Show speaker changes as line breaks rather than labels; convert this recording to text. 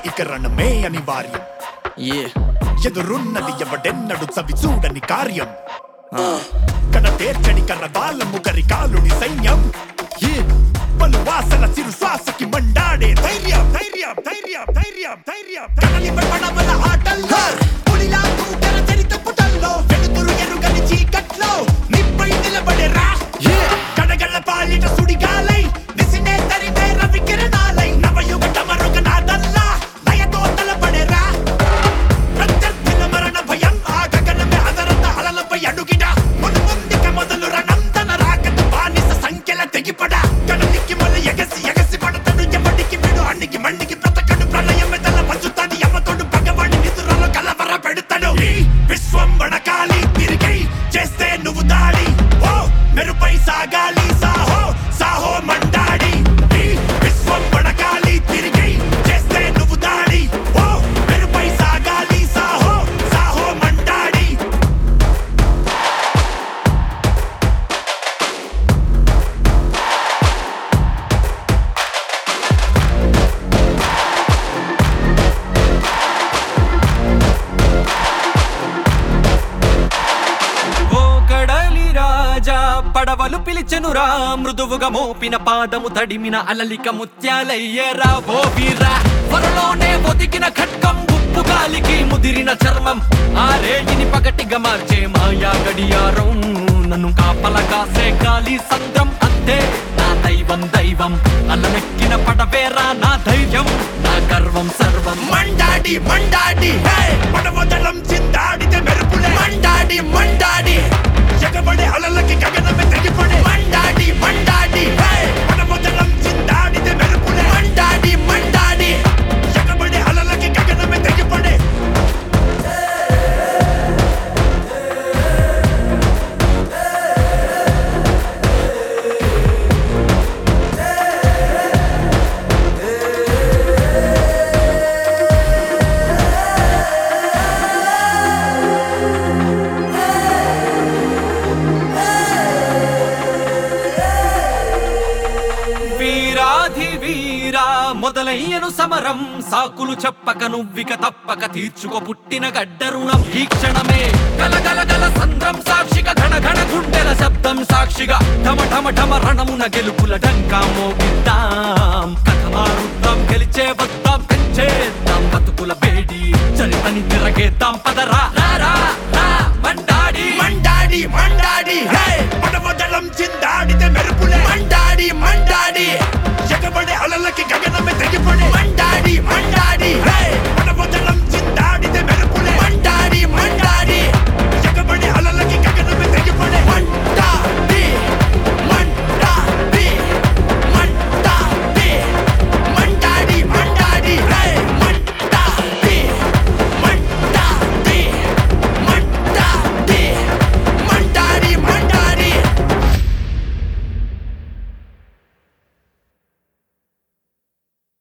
ఇక రణమే అనివార్యం
Yeah.
ఎదురున్నది ఎవడెన్నడు చవి చూడని కార్యం కన తీర్చని కన్న వాళ్ళ ముగరి కాలుని సైన్యం పలు వాసన చిరు శ్వాసకి మండాడే ధైర్యం ధైర్యం ధైర్యం ధైర్యం ధైర్యం కనలి పడవల ఆటల్లో పులిలా దూకర చరిత పుటల్లో వెలుతురు ఎరుగని చీకట్లో నిప్పై నిలబడేరా గడగడ పాలిట సుడిగాలై నిసినే తరిమే రవి కిరణాలై నవయుగ టమరుగ నాదల్లా లయతో తలపడేరా ప్రత్యర్థుల మరణ భయం ఆ గగనమే అదరత అలలపై అడుగిన మును ముందుక మొదలు రణంతన రాకత బానిస సంఖ్యల తెగిపడ కడలికి మొల ఎగసి ఎగసి పడతడు ఎవడికి విడు అన్నికి మండికి బ్రతకడు ప్రళయమే తల పంచుతాది యమతోడు భగవాని నిధులలో కలవర పెడతాడు ఈ విశ్వం వడకాలి తిరిగి చేస్తే నువ్వు దాడి ఓ మెరుపై సాగాలి సాహో సాహో మండాడి ఈ విశ్వం వడకాలి తిరిగి చేస్తే నువ్వు దాడి ఓ మెరుపై సాగాలి సాహో సాహో మండాడి
ఓ కడలి రాజా పడవలు పిలిచెనురా మృదువుగా మోపిన పాదము తడిమిన అలలిక ముత్యాలయ్యేరా ఓ వీరా త్వరలోనే ఒదిగిన ఖడ్గం ఉప్పు గాలికి ముదిరిన చర్మం ఆ రేగిని పగటిగా మార్చే మాయా గడియారం నన్ను కాపల కాసే గాలి సంద్రం అంతే నా దైవం దైవం అల్లనెక్కిన పడవేరా నా ధైర్యం నా గర్వం సర్వం
మండాడి మండాడి హే పడవదలం చిందాడితే మెరుపులే మండాడి మండాడి ఎగబడే అలలకి గగనమే తెగిపడే మండాడి మండాడి హే పడవదలం చిందాడితే మెరుపులే మండాడి మండాడి ఎగబడే అలలకి గగనమే తెగిపడే
వీరాధి వీరా మొదలయ్యను సమరం సాకులు చెప్పక నువ్విక తప్పక తీర్చుకో పుట్టిన గడ్డ రుణం ఈ క్షణమే గలగల గల సంద్రం సాక్షిగా ఘన ఘన గుండెల శబ్దం సాక్షిగా ఢమ ఢమ ఢమ రణమున గెలుపుల డంకా మోగిద్దాం కథ మారుద్దాం గెలిచే వద్దాం పెంచేద్దాం బతుకుల వేడి చరితని తిరగేద్దాం పదరా